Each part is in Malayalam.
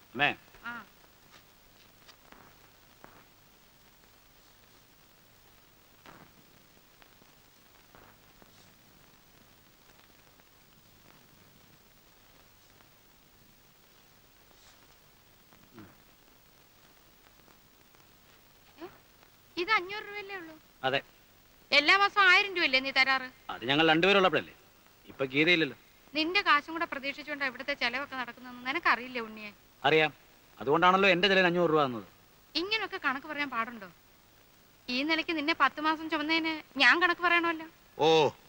അമ്മേ ആ ഏ? ഇത് അഞ്ഞൂറ് രൂപയല്ലേ ഉള്ളൂ അതെ എല്ലാ മാസവും ആയിരം രൂപയല്ലേ നീ തരാറ് അത് ഞങ്ങൾ രണ്ടുപേരുള്ളപ്പോഴല്ലേ ഇപ്പൊ ഗീതയില്ലല്ലോ നിന്റെ കാശും കൂടെ പ്രതീക്ഷിച്ചുകൊണ്ട് ഇവിടുത്തെ ചെലവൊക്കെ നടക്കുന്നതെന്ന് നിനക്കറിയില്ലേ ഉണ്ണിയെ അറിയാം അതുകൊണ്ടാണല്ലോ എന്റെ ചിലയിൽ അഞ്ഞൂറ് രൂപ തന്നത് ഇങ്ങനൊക്കെ കണക്ക് പറയാൻ പാടുണ്ടോ ഈ നിലയ്ക്ക് നിന്നെ പത്ത് മാസം ചുമന്നതിന് ഞാൻ കണക്ക് പറയണമല്ലോ ഓ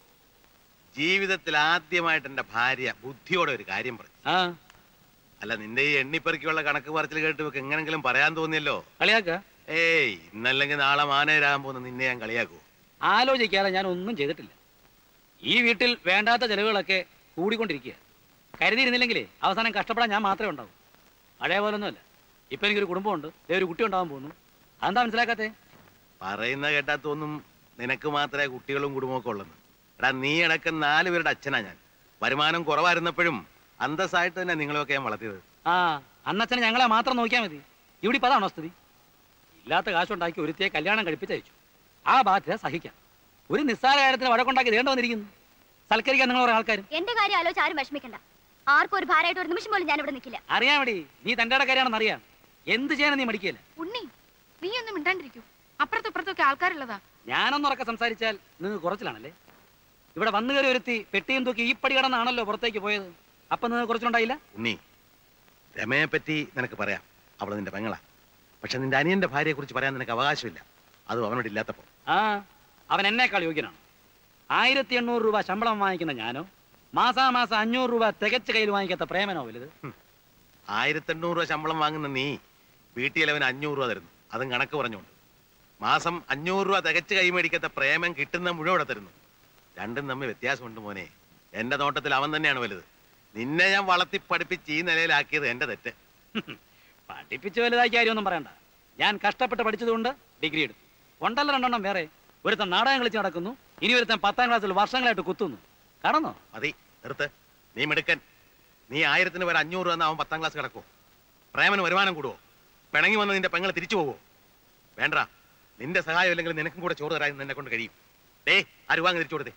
ജീവിതത്തിൽ ആദ്യമായിട്ട് എന്റെ ഭാര്യ ബുദ്ധിയോടെ ഒരു കാര്യം പറഞ്ഞു ആ അല്ല നിന്റെ ഈ എണ്ണിപ്പെറുക്കിയുള്ള കണക്ക് പറച്ചിൽ കേട്ട് ഇവക്ക് എങ്ങനെങ്കിലും പറയാൻ തോന്നിയല്ലോ കളിയാക്ക ഏയ് ഇന്നല്ലെങ്കിൽ നാളെ മാനേരാകാൻ പോകുന്ന നിന്നെ ഞാൻ കളിയാക്കൂ ആലോചിക്കാതെ ഞാൻ ഒന്നും ചെയ്തിട്ടില്ല ഈ വീട്ടിൽ വേണ്ടാത്ത ചെലവുകളൊക്കെ കൂടിക്കൊണ്ടിരിക്കുക കരുതിയിരുന്നില്ലെങ്കിലേ അവസാനം കഷ്ടപ്പെടാൻ ഞാൻ മാത്രമേ ഉണ്ടാവൂ പഴയ പോലൊന്നുമല്ല ഇപ്പൊ എനിക്കൊരു കുടുംബമുണ്ട് ദേ ഒരു കുട്ടി ഉണ്ടാവാൻ പോകുന്നു അതെന്താ മനസ്സിലാക്കാത്തേ പറയുന്ന കേട്ടാത്തൊന്നും നിനക്ക് മാത്രമേ കുട്ടികളും കുടുംബമൊക്കെ ഉള്ളെന്ന് എടാ നീ അടക്കം നാല് പേരുടെ അച്ഛനാ ഞാൻ വരുമാനം കുറവായിരുന്നപ്പോഴും അന്തസ്സായിട്ട് തന്നെ നിങ്ങളെയൊക്കെ ഞാൻ വളർത്തിയത് ആ അന്നച്ഛനെ ഞങ്ങളെ മാത്രം നോക്കിയാൽ മതി ഇവിടെ ഇപ്പൊ അതാണോ സ്ഥിതി ഇല്ലാത്ത കാശുണ്ടാക്കി ഒരുത്തിയെ കല്യാണം കഴിപ്പിച്ചയച്ചു ആ ബാധ്യത സഹിക്കാം ഒരു നിസ്സാര കാര്യത്തിന് വഴക്കുണ്ടാക്കി ദേണ്ട വന്നിരിക്കുന്നു സൽക്കരിക്കാൻ നിങ്ങൾ കുറെ ആൾക്കാർ എന്റെ കാര്യം ആലോചിച്ച് ആരും വിഷമിക്കണ്ട ആർക്കും ഒരു ഭാരമായിട്ട് ഒരു നിമിഷം പോലും ഞാൻ ഇവിടെ നിൽക്കില്ല അറിയാൻ വേണ്ടി നീ തന്റെ കാര്യമാണെന്ന് അറിയാം എന്ത് ചെയ്യാനും നീ മടിക്കില്ല ഉണ്ണി നീ ഒന്നും മിണ്ടാണ്ടിരിക്കൂ അപ്പുറത്തും ഇപ്പുറത്തൊക്കെ ആൾക്കാരുള്ളതാ ഞാനൊന്നുറക്കെ സംസാരിച്ചാൽ നിങ്ങൾ കുറച്ചിലാണല്ലേ ഇവിടെ വന്നു കയറി ഒരുത്തി പെട്ടിയും തൂക്കി ഈ പടി കടന്നാണല്ലോ പുറത്തേക്ക് പോയത് അപ്പൊ നിങ്ങൾ കുറച്ചിലുണ്ടായില്ല ഉണ്ണി രമയെ പറ്റി നിനക്ക് പറയാം അവള് നിന്റെ പെങ്ങളാ പക്ഷെ നിന്റെ അനിയന്റെ ഭാര്യയെ കുറിച്ച് പറയാൻ നിനക്ക് അവകാശമില്ല അതും അവനോട് ഇല്ലാത്തപ്പോ ആ അവൻ എന്നേക്കാൾ യോഗ്യനാണ് ആയിരത്തി എണ്ണൂറ് രൂപ ശമ്പളം വാങ്ങിക്കുന്ന ഞാനോ മാസാമാസം അഞ്ഞൂറ് രൂപ തികച്ച് കയ്യിൽ വാങ്ങിക്കാത്ത പ്രേമനോ വലുത് ആയിരത്തെണ്ണൂറ് രൂപ ശമ്പളം വാങ്ങുന്ന നീ വീട്ടിലവന് അഞ്ഞൂറ് രൂപ തരുന്നു അതും കണക്ക് പറഞ്ഞുകൊണ്ട് മാസം അഞ്ഞൂറ് രൂപ തികച്ച് കൈമേടിക്കാത്ത പ്രേമം കിട്ടുന്ന മുഴുവൻ ഇവിടെ തരുന്നു രണ്ടും തമ്മിൽ വ്യത്യാസമുണ്ട് മോനെ എന്റെ നോട്ടത്തിൽ അവൻ തന്നെയാണ് വലുത് നിന്നെ ഞാൻ വളർത്തി പഠിപ്പിച്ച് ഈ നിലയിലാക്കിയത് എന്റെ തെറ്റ് പഠിപ്പിച്ച് വലുതാക്കിയ കാര്യമൊന്നും പറയണ്ട ഞാൻ കഷ്ടപ്പെട്ട് പഠിച്ചതുകൊണ്ട് ഡിഗ്രി എടുത്തു ഉണ്ടല്ലോ രണ്ടെണ്ണം വേറെ ഒരുത്തൻ നാടകം കളിച്ച് നടക്കുന്നു ഇനി ഒരുത്തൻ പത്താം ക്ലാസ്സിൽ വർഷങ്ങളായിട്ട് കുത്തുന്നു കാണുന്നോ മതി നിർത്ത് നീ മിടുക്കൻ നീ ആയിരത്തിന് വരെ അഞ്ഞൂറ് രൂപ അവൻ പത്താം ക്ലാസ് കിടക്കുമോ പ്രേമന് വരുമാനം കൂടുവോ പിണങ്ങി വന്ന് നിന്റെ പെങ്ങൾ തിരിച്ചു പോവോ വേണ്ട നിന്റെ സഹായം ഇല്ലെങ്കിൽ നിനക്കും കൂടെ ചോറ് തരാൻ നിന്നെ കൊണ്ട് കഴിയും ഡേ ആ രൂപ അങ്ങ് തിരിച്ചു കൊടുത്തേ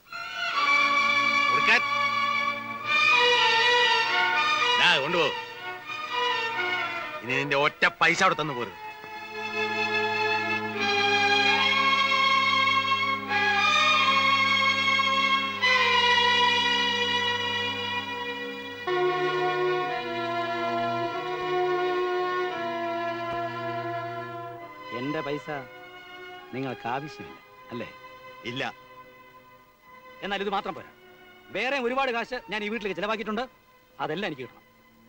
കൊടുക്കാൻ ദാ, കൊണ്ടുപോ ഇനി നിന്റെ ഒറ്റ പൈസ അവിടെ തന്നു പോരുത് എന്റെ പൈസ നിങ്ങൾക്ക് ആവശ്യമില്ല അല്ലേ ഇല്ല എന്നാൽ ഇത് മാത്രം പോരാ വേറെ ഒരുപാട് കാശ് ഞാൻ ഈ വീട്ടിലേക്ക് ചെലവാക്കിയിട്ടുണ്ട് അതെല്ലാം എനിക്ക് കിട്ടണം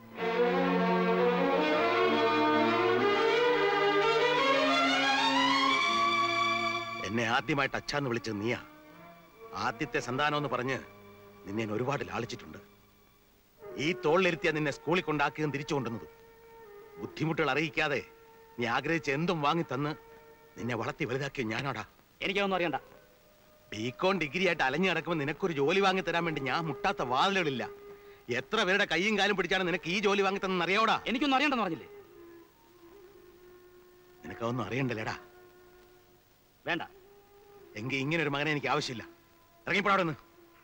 എന്നെ ആദ്യമായിട്ട് അച്ഛാന്ന് വിളിച്ചത് നീയാ ആദ്യത്തെ സന്താനം എന്ന് പറഞ്ഞ് നിന്നെ ഞാൻ ഒരുപാട് ലാളിച്ചിട്ടുണ്ട് ഈ തോളിലിരുത്തിയ നിന്നെ സ്കൂളിൽ കൊണ്ടാക്കിയതും തിരിച്ചു കൊണ്ടുവന്നതും ബുദ്ധിമുട്ടുകൾ അറിയിക്കാതെ നീ ആഗ്രഹിച്ച എന്തും വാങ്ങി തന്ന് നിന്നെ വളർത്തി വലുതാക്കിയ ഞാനാടാ എനിക്കൊന്നും അറിയണ്ട ബികോൺ ഡിഗ്രി ആയിട്ട് അലഞ്ഞു നടക്കുമ്പോൾ നിനക്കൊരു ജോലി വാങ്ങി തരാൻ വേണ്ടി ഞാൻ മുട്ടാത്ത വാതിലുകളില്ല എത്ര പേരുടെ കൈയും കാലും പിടിച്ചാണ് നിനക്ക് ഈ ജോലി വാങ്ങി തന്നെ അറിയാവോടാ എനിക്കൊന്നും അറിയണ്ടെന്ന് പറഞ്ഞില്ലേ നിനക്കതൊന്നും അറിയണ്ടല്ലേടാ വേണ്ട എങ്കിൽ ഇങ്ങനെ ഒരു മകനെ എനിക്ക് ആവശ്യമില്ല ഇറങ്ങിപ്പോടാ അവിടെ നിന്ന്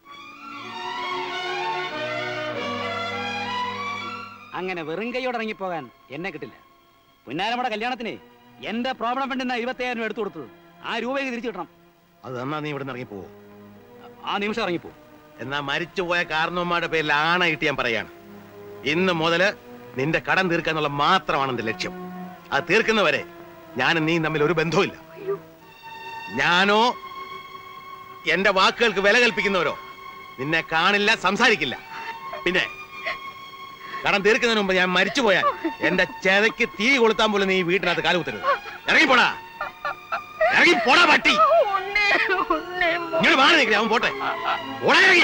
അങ്ങനെ വെറും കൈയോടെ ഇറങ്ങിപ്പോകാൻ എന്നെ കിട്ടില്ല പുന്നാരമ്മയുടെ കല്യാണത്തിന് എന്റെ പ്രോബ്ലം ഫണ്ടിന് ഇരുപത്തയ്യായിരം രൂപ എടുത്തു കൊടുത്തത് ആ രൂപയ്ക്ക് തിരിച്ചു കിട്ടണം അത് തന്നാ നീ ഇവിടെ നിന്ന് ഇറങ്ങിപ്പോവോ ആ നിമിഷം ഇറങ്ങിപ്പോ എന്നാ മരിച്ചുപോയ കാരണവന്മാരുടെ പേരിൽ ആണയിട്ട് ഞാൻ പറയാണ് ഇന്ന് മുതല് നിന്റെ കടം തീർക്കാന്നുള്ള മാത്രമാണ് എന്റെ ലക്ഷ്യം അത് തീർക്കുന്നവരെ ഞാനും നീ തമ്മിൽ ഒരു ബന്ധവുമില്ല ഞാനോ എന്റെ വാക്കുകൾക്ക് വില കൽപ്പിക്കുന്നവരോ നിന്നെ കാണില്ല സംസാരിക്കില്ല പിന്നെ കടം തീർക്കുന്നതിന് മുമ്പ് ഞാൻ മരിച്ചുപോയാൽ എന്റെ ചെതയ്ക്ക് തീ കൊളുത്താൻ പോലും നീ വീട്ടിനകത്ത് കാലുകുത്തരുത് ഇറങ്ങിപ്പോടാ ഇറങ്ങിപ്പോടാ പട്ടി ഇങ്ങോട്ട് മാറി നിൽക്കില്ല അവൻ പോട്ടെ ഓടാ ഇറങ്ങി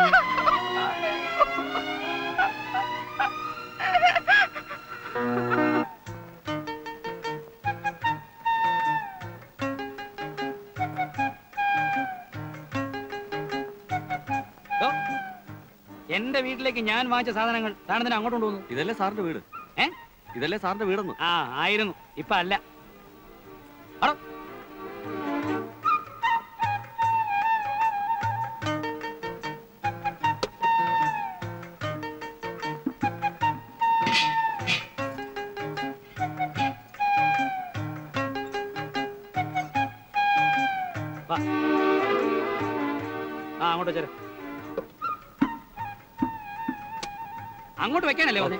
ദോ, എന്റെ വീട്ടിലേക്ക് ഞാൻ വാങ്ങിച്ച സാധനങ്ങൾ താനെന്തിനാ അങ്ങോട്ട് കൊണ്ടുപോകുന്നു ഇതല്ലേ സാറിന്റെ വീട് ഏ ഇതല്ലേ സാറിന്റെ വീടെന്ന് ആ ആയിരുന്നു ഇപ്പൊ അല്ല അടോ. വാ. ആ അങ്ങോട്ട് വെച്ചേരെ അങ്ങോട്ട് വെക്കാനല്ലേ പറഞ്ഞേ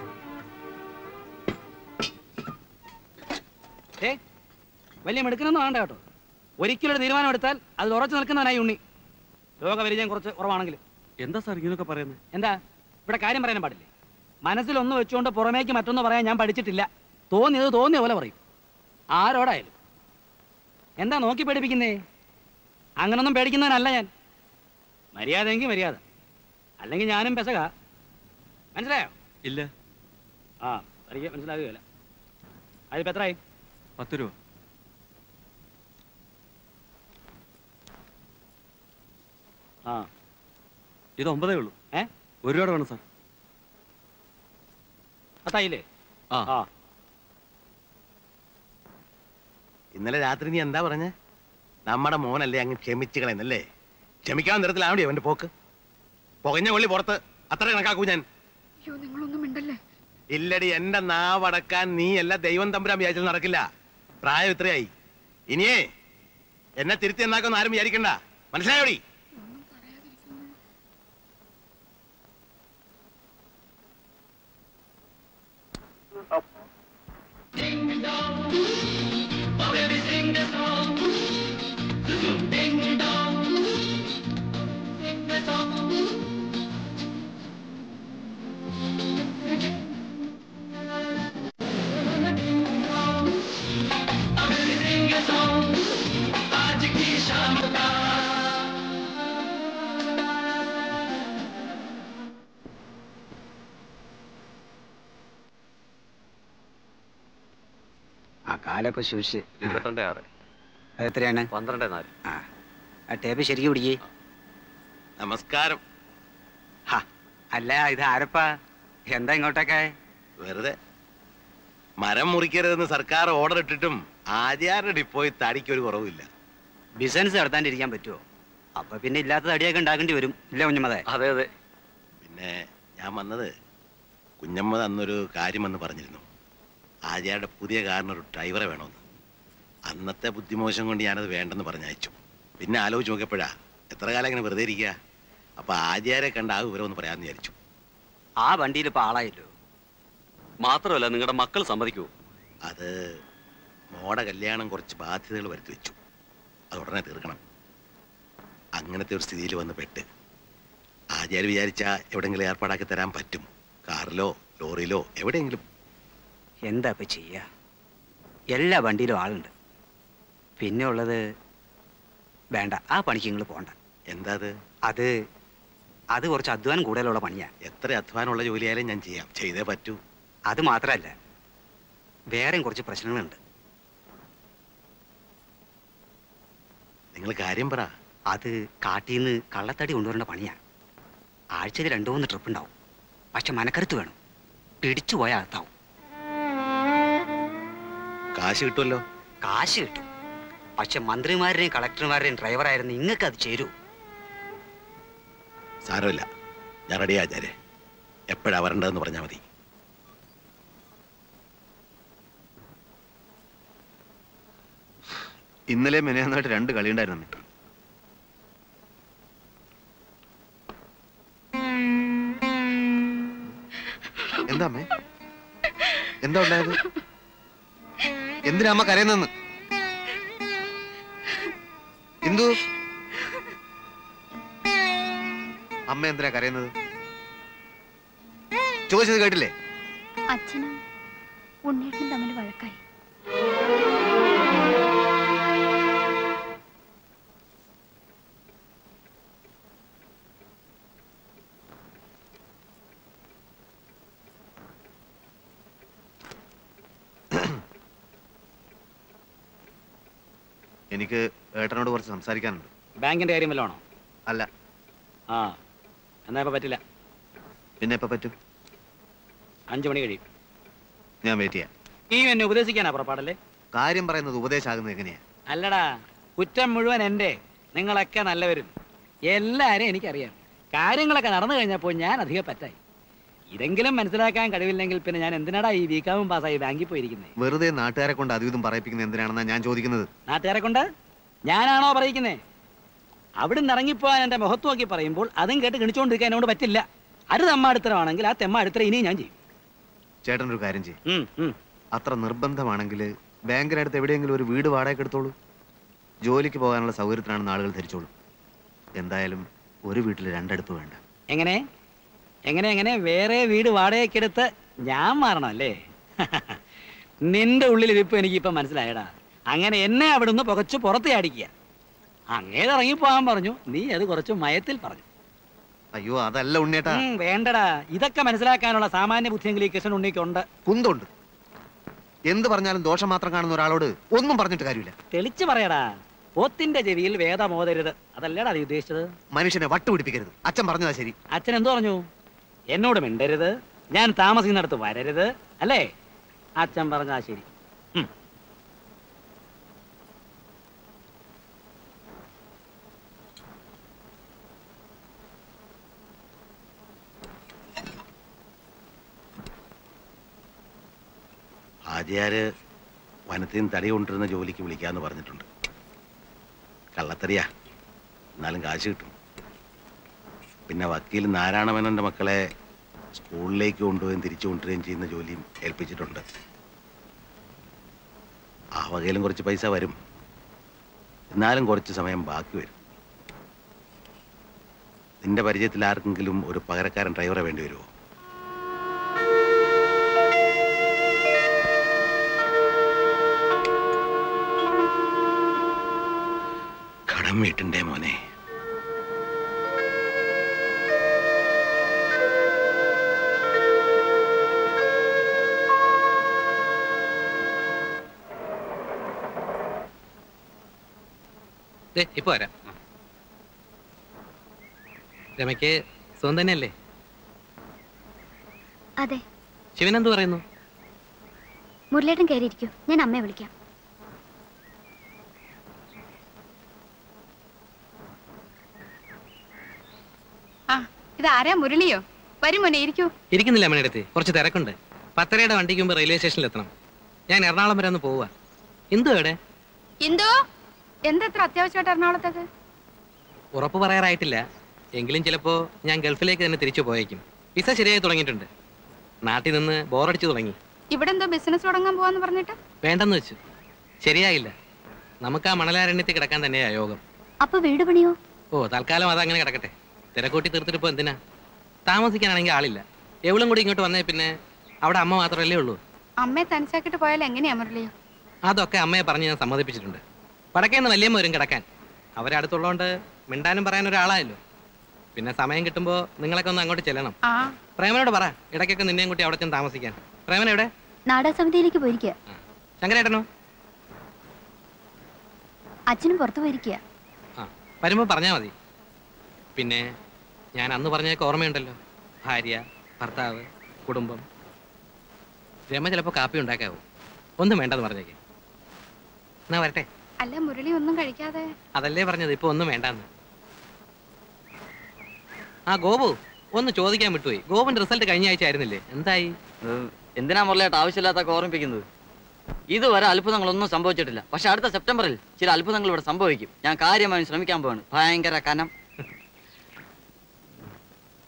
ഏ വലിയ മെടുക്കനൊന്നും വേണ്ട കേട്ടോ ഒരിക്കലും ഒരു തീരുമാനം എടുത്താൽ അതിൽ ഉറച്ചു നിൽക്കുന്നവനായി ഉണ്ണി രോഗപരിചയം കുറച്ച് കുറവാണെങ്കിൽ എന്താ സാർ ഇങ്ങനെയൊക്കെ പറയുന്നത് എന്താ ഇവിടെ കാര്യം പറയാൻ പാടില്ലേ മനസ്സിലൊന്ന് വെച്ചുകൊണ്ട് പുറമേക്ക് മറ്റൊന്ന് പറയാൻ ഞാൻ പഠിച്ചിട്ടില്ല തോന്നിയത് തോന്നിയ പോലെ പറയും ആരോടായാലും എന്താ നോക്കി പേടിപ്പിക്കുന്നേ അങ്ങനൊന്നും പേടിക്കുന്നവനല്ല ഞാൻ മര്യാദയെങ്കിൽ മര്യാദ അല്ലെങ്കിൽ ഞാനും പെസക മനസ്സിലായോ ഇല്ല ആ എനിക്ക് മനസ്സിലാകുകയല്ല അതിപ്പോ എത്രയായി പത്ത് രൂപ ആ ഇത് ഒമ്പതേ ഉള്ളൂ ഏ ഒരു രൂപ വേണം സാർ പത്തായില്ലേ ആ ആ ഇന്നലെ രാത്രി നീ എന്താ പറഞ്ഞ നമ്മുടെ മോനല്ലേ അങ്ങ് ക്ഷമിച്ചു കളയുന്നല്ലേ ക്ഷമിക്കാൻ തരത്തിലാവണ്ടേ അവന്റെ പോക്ക് പുകഞ്ഞ കൊള്ളി പുറത്ത് അത്ര കണക്കാക്കൂ ഞാൻ അയ്യോ നിങ്ങളൊന്നും മിണ്ടല്ലേ ഇല്ലടി എന്റെ നാവടക്കാൻ നീ അല്ല ദൈവം തമ്പുരാൻ വിചാരിച്ചാൽ നടക്കില്ല പ്രായം ഇത്രയായി ഇനിയേ എന്നെ തിരുത്തി എന്നാക്കൊന്നും ആരും വിചാരിക്കണ്ട മനസ്സിലായോടി ആ കാലൊക്കെ സൂക്ഷിച്ച് ഇരുപത്തിരണ്ട് ആറ് അത് എത്രയാണ് പന്ത്രണ്ട് നാല് ആ ആ ടേപ്പ് ശരിക്കും പിടിക്കേ നമസ്കാരം ഹാ അല്ല ഇത് ആരപ്പാ എന്താ ഇങ്ങോട്ടൊക്കെ വെറുതെ മരം മുറിക്കരുതെന്ന് സർക്കാർ ഓർഡർ ഇട്ടിട്ടും ആചാരുടെ ഡിപ്പോയി തടിക്ക് ഒരു കുറവില്ല ബിസിനസ് നടത്താണ്ടിരിക്കാൻ പറ്റുമോ അപ്പൊ പിന്നെ ഇല്ലാത്ത തടിയൊക്കെ ഉണ്ടാക്കേണ്ടി വരും ഇല്ല കുഞ്ഞമ്മതെ അതെ അതെ പിന്നെ ഞാൻ വന്നത് കുഞ്ഞമ്മ അന്നൊരു കാര്യമെന്ന് പറഞ്ഞിരുന്നു ആചാരുടെ പുതിയ കാറിന് ഒരു ഡ്രൈവറെ വേണമെന്ന് അന്നത്തെ ബുദ്ധിമോശം കൊണ്ട് ഞാനത് വേണ്ടെന്ന് പറഞ്ഞയച്ചു പിന്നെ ആലോചിച്ച് നോക്കിയപ്പോഴാ എത്ര കാലം ഇങ്ങനെ വെറുതെ ഇരിക്കുക അപ്പൊ ആചാരെ കണ്ട ആ വിവരം ഒന്ന് പറയാമെന്ന് വിചാരിച്ചു ആ വണ്ടിയിൽ ഇപ്പൊ ആളായല്ലോ മാത്രമല്ല നിങ്ങളുടെ മക്കൾ സമ്മതിക്കുമോ അത് മോടെ കല്യാണം കുറച്ച് ബാധ്യതകൾ വരുത്തി വെച്ചു അത് ഉടനെ തീർക്കണം അങ്ങനത്തെ ഒരു സ്ഥിതിയിൽ വന്ന് പെട്ട് ആചാര്യ വിചാരിച്ച എവിടെയെങ്കിലും ഏർപ്പാടാക്കി തരാൻ പറ്റും കാറിലോ ലോറിയിലോ എവിടെയെങ്കിലും എന്താ ഇപ്പൊ ചെയ്യാ എല്ലാ വണ്ടിയിലും ആളുണ്ട് പിന്നെ ഉള്ളത് വേണ്ട ആ പണിക്ക് നിങ്ങൾ പോണ്ട എന്താ അത് അത് അത് കുറച്ച് അധ്വാനം കൂടുതലുള്ള പണിയാ എത്ര അധ്വാനമുള്ള ജോലിയായാലും ഞാൻ ചെയ്യാം ചെയ്തേ പറ്റൂ അത് മാത്രമല്ല വേറെയും കുറച്ച് പ്രശ്നങ്ങളുണ്ട് നിങ്ങൾ കാര്യം പറ അത് കാട്ടിൽ നിന്ന് കള്ളത്തടി കൊണ്ടുവരേണ്ട പണിയാ ആഴ്ചയിൽ രണ്ടു മൂന്ന് ട്രിപ്പ് ഉണ്ടാവും പക്ഷെ മനക്കരുത്ത് വേണം പിടിച്ചു പോയാൽ അകത്താവും കാശ് കിട്ടുമല്ലോ കാശ് കിട്ടും പക്ഷെ മന്ത്രിമാരുടെയും കളക്ടർമാരുടെയും ഡ്രൈവറായിരുന്നു നിങ്ങൾക്ക് അത് ചേരൂ സാരമില്ല ഞാൻ റെഡി ആചാര്യ എപ്പോഴാ വരേണ്ടതെന്ന് പറഞ്ഞാൽ മതി ഇന്നലെ മെനയാന്നായിട്ട് രണ്ട് കളി ഉണ്ടായിരുന്നു അമ്മേ. എന്താ അമ്മേ എന്താ ഉണ്ടായത് എന്തിനാ അമ്മ കരയുന്നെന്ന് എന്തു അമ്മ എന്തിനാ കരയുന്നത് ചോദിച്ചത് കേട്ടില്ലേ അച്ഛനും ഉണ്ണേട്ടനും തമ്മിൽ വഴക്കായി എനിക്ക് ഏട്ടനോട് കുറച്ച് സംസാരിക്കാനുണ്ട് ബാങ്കിന്റെ കാര്യം വല്ലതാണോ അല്ല ആ എന്നാ ഇപ്പൊ പറ്റില്ല പിന്നെ എപ്പോ പറ്റും അഞ്ചു മണി കഴിയും ഞാൻ വെയിറ്റ് ചെയ്യാം നീ എന്നെ ഉപദേശിക്കാനാ പുറപ്പാടല്ലേ കാര്യം പറയുന്നത് ഉപദേശമാകുന്നത് എങ്ങനെയാ അല്ലടാ കുറ്റം മുഴുവൻ എൻ്റെ നിങ്ങളൊക്കെ നല്ലവരും എല്ലാവരും എനിക്കറിയാം കാര്യങ്ങളൊക്കെ നടന്നു കഴിഞ്ഞപ്പോൾ ഞാൻ അധികം പറ്റായി ഇതെങ്കിലും മനസ്സിലാക്കാൻ കഴിവില്ലെങ്കിൽ പിന്നെ ഞാൻ എന്തിനാടാ ഈ വീക്കാവും പാസ്സായി ബാങ്കിൽ പോയിരിക്കുന്നത് വെറുതെ നാട്ടുകാരെ കൊണ്ട് അതും ഇതും പറയിപ്പിക്കുന്നത് എന്തിനാണെന്നാ ഞാൻ ചോദിക്കുന്നത് നാട്ടുകാരെ കൊണ്ട് ഞാനാണോ പറയിക്കുന്നേ അവിടുന്ന് ഇറങ്ങിപ്പോവാൻ എൻ്റെ മുഖത്ത് നോക്കി പറയുമ്പോൾ അതും കേട്ട് ഗണിച്ചുകൊണ്ടിരിക്കാൻ എന്നോട് പറ്റില്ല അത് തെമ്മ അടുത്തരമാണെങ്കിൽ ആ തെമ്മ അടുത്തര ഇനിയും ഞാൻ ചെയ്യും ചേട്ടൻ ഒരു കാര്യം ചെയ്യും ഉം, ഉം. അത്ര നിർബന്ധമാണെങ്കിൽ ബാങ്കിനടുത്ത് എവിടെയെങ്കിലും ഒരു വീട് വാടകയ്ക്ക് എടുത്തോളൂ ജോലിക്ക് പോകാനുള്ള സൗകര്യത്തിനാണെന്ന് ആളുകൾ ധരിച്ചോളൂ എന്തായാലും ഒരു വീട്ടിൽ രണ്ടടുപ്പ് വേണ്ട എങ്ങനെ എങ്ങനെ എങ്ങനെ വേറെ വീട് വാടകയ്ക്കെടുത്ത് ഞാൻ മാറണം അല്ലേ നിന്റെ ഉള്ളിൽ ഇതിപ്പോ എനിക്കിപ്പോ മനസ്സിലായടാ അങ്ങനെ എന്നെ അവിടുന്ന് പുകച്ച് പുറത്ത് ചാടിക്കുക അങ്ങേത് ഇറങ്ങിപ്പോകാൻ പറഞ്ഞു നീ അത് കുറച്ച് മയത്തിൽ പറഞ്ഞു അയ്യോ അതല്ല ഉണ്ണിയേട്ടാ ഉം, വേണ്ടടാ ഇതൊക്കെ മനസ്സിലാക്കാനുള്ള സാമാന്യ ബുദ്ധിയെങ്കിലും ഈ കൃഷ്ണൻ ഉണ്ണിക്കുണ്ട് കുന്തുണ്ട് എന്ത് പറഞ്ഞാലും ദോഷം മാത്രം കാണുന്ന ഒരാളോട് ഒന്നും പറഞ്ഞിട്ട് കാര്യമില്ല തെളിച്ചു പറയടാ പോത്തിന്റെ ചെവിയിൽ വേദമോതരുത് അതല്ലേടാ നീ ഉദ്ദേശിച്ചത് മനുഷ്യനെ വട്ടുപിടിപ്പിക്കരുത് അച്ഛൻ പറഞ്ഞതാ ശരി അച്ഛൻ എന്തു പറഞ്ഞു എന്നോട് മിണ്ടരുത് ഞാൻ താമസിക്കുന്നിടത്ത് വരരുത് അല്ലേ അച്ഛൻ പറഞ്ഞാ ശരി ഉം. ആചാര് വനത്തിൽ നിന്ന് തടി കൊണ്ടിരുന്ന ജോലിക്ക് വിളിക്കാന്ന് പറഞ്ഞിട്ടുണ്ട് കള്ളത്തറിയാ എന്നാലും കാശ് കിട്ടും പിന്നെ വക്കീൽ നാരായണമേനോന്റെ മക്കളെ സ്കൂളിലേക്ക് കൊണ്ടുപോയും തിരിച്ചു കൊണ്ടുവരികയും ചെയ്യുന്ന ജോലിയും ഏൽപ്പിച്ചിട്ടുണ്ട് ആ വകയിലും കുറച്ച് പൈസ വരും എന്നാലും കുറച്ച് സമയം ബാക്കി വരും നിന്റെ പരിചയത്തിൽ ആർക്കെങ്കിലും ഒരു പകരക്കാരൻ ഡ്രൈവറെ വേണ്ടി വരുമോ കടം വീട്ടിന്റെ മോനെ ദേ, ഇപ്പൊ വരാം രമയ്ക്ക് സുഖം തന്നെയല്ലേ അതെ ശിവൻ എന്ത് പറയുന്നു മുരളേട്ടൻ കയറിയിരിക്കൂ ഞാൻ അമ്മയെ വിളിക്കാം ആ ഇത് ആരാ മുരളിയോ വരും മോനെ ഇരിക്കൂ ഇരിക്കുന്നില്ല അമ്മയുടെ കുറച്ച് തിരക്കുണ്ട് പത്തരയുടെ വണ്ടിക്ക് മുമ്പ് റെയിൽവേ സ്റ്റേഷനിൽ എത്തണം ഞാൻ എറണാകുളം വരെ ഒന്ന് പോവുക എന്തു എവിടെ എന്തോ എന്തെത്ര അത്യാവശ്യമായിട്ട് എറണാകുളത്തേക്ക് ഉറപ്പ് പറയാറായിട്ടില്ല എങ്കിലും ചിലപ്പോ ഞാൻ ഗൾഫിലേക്ക് തന്നെ തിരിച്ചു പോയേക്കും വിസ ശരിയായി തുടങ്ങിയിട്ടുണ്ട് നാട്ടിൽ നിന്ന് ബോറടിച്ചു തുടങ്ങി ഇവിടെ എന്തോ ബിസിനസ് തുടങ്ങാൻ പോവാന്ന് പറഞ്ഞിട്ട് വേണ്ടെന്ന് വെച്ചു ശരിയായില്ല നമുക്ക് ആ മണലാരണ്യത്തിൽ കിടക്കാൻ തന്നെയാ യോഗം അപ്പൊ വീട് പണിയോ ഓ തൽക്കാലം അതങ്ങനെ കിടക്കട്ടെ തിരക്കൂട്ടി തീർത്തിട്ട് ഇപ്പൊ എന്തിനാ താമസിക്കാനാണെങ്കിൽ ആളില്ല എവളും കൂടി ഇങ്ങോട്ട് വന്നേ പിന്നെ അവിടെ അമ്മ മാത്രമല്ലേ ഉള്ളൂ അമ്മയെ തനിച്ചാക്കിട്ട് പോയാൽ എങ്ങനെയാ മുരളി അതൊക്കെ അമ്മയെ പറഞ്ഞ് ഞാൻ സമ്മതിപ്പിച്ചിട്ടുണ്ട് വടക്കേന്ന് വല്യമ്മ വരും കിടക്കാൻ അവരടുത്തുള്ളതുകൊണ്ട് മിണ്ടാനും പറയാൻ ഒരാളായല്ലോ പിന്നെ സമയം കിട്ടുമ്പോൾ നിങ്ങളൊക്കെ ഒന്ന് അങ്ങോട്ട് ചെല്ലണം ആ പ്രേമനോട് പറ ഇടയ്ക്കൊക്കെ നിന്നെയും കൂട്ടി അവിടെ ചെന്ന് താമസിക്കാൻ പ്രേമൻ എവിടെ നാടകസമിതിയിലേക്ക് പോയിരിക്കുക ശങ്കരേട്ടനോ അച്ഛനും പുറത്തു പോയിരിക്കുക ആ വരുമ്പോൾ പറഞ്ഞാൽ മതി പിന്നെ ഞാൻ അന്ന് പറഞ്ഞതൊക്കെ ഓർമ്മയുണ്ടല്ലോ ഭാര്യ ഭർത്താവ് കുടുംബം രമ ചിലപ്പോൾ കാപ്പി ഉണ്ടാക്കാവൂ ഒന്നും വേണ്ടെന്ന് പറഞ്ഞേക്ക് എന്നാ വരട്ടെ അല്ല മുരളി ഒന്നും കഴിക്കാതെ അതല്ലേ പറഞ്ഞത് ഇപ്പൊ ഒന്നും വേണ്ടാന്ന് ആ ഗോപു ഒന്ന് ചോദിക്കാൻ വിട്ടുപോയി ഗോപുന്റെ റിസൾട്ട് കഴിഞ്ഞ ആഴ്ച ആയിരുന്നില്ലേ എന്തായി എന്തിനാ മുരളിയായിട്ട് ആവശ്യമില്ലാത്തൊക്കെ ഓർമ്മിപ്പിക്കുന്നത് ഇതുവരെ അത്ഭുതങ്ങളൊന്നും സംഭവിച്ചിട്ടില്ല പക്ഷെ അടുത്ത സെപ്റ്റംബറിൽ ചില അത്ഭുതങ്ങൾ ഇവിടെ സംഭവിക്കും ഞാൻ കാര്യമായി ശ്രമിക്കാൻ പോവാണ് ഭയങ്കര കനം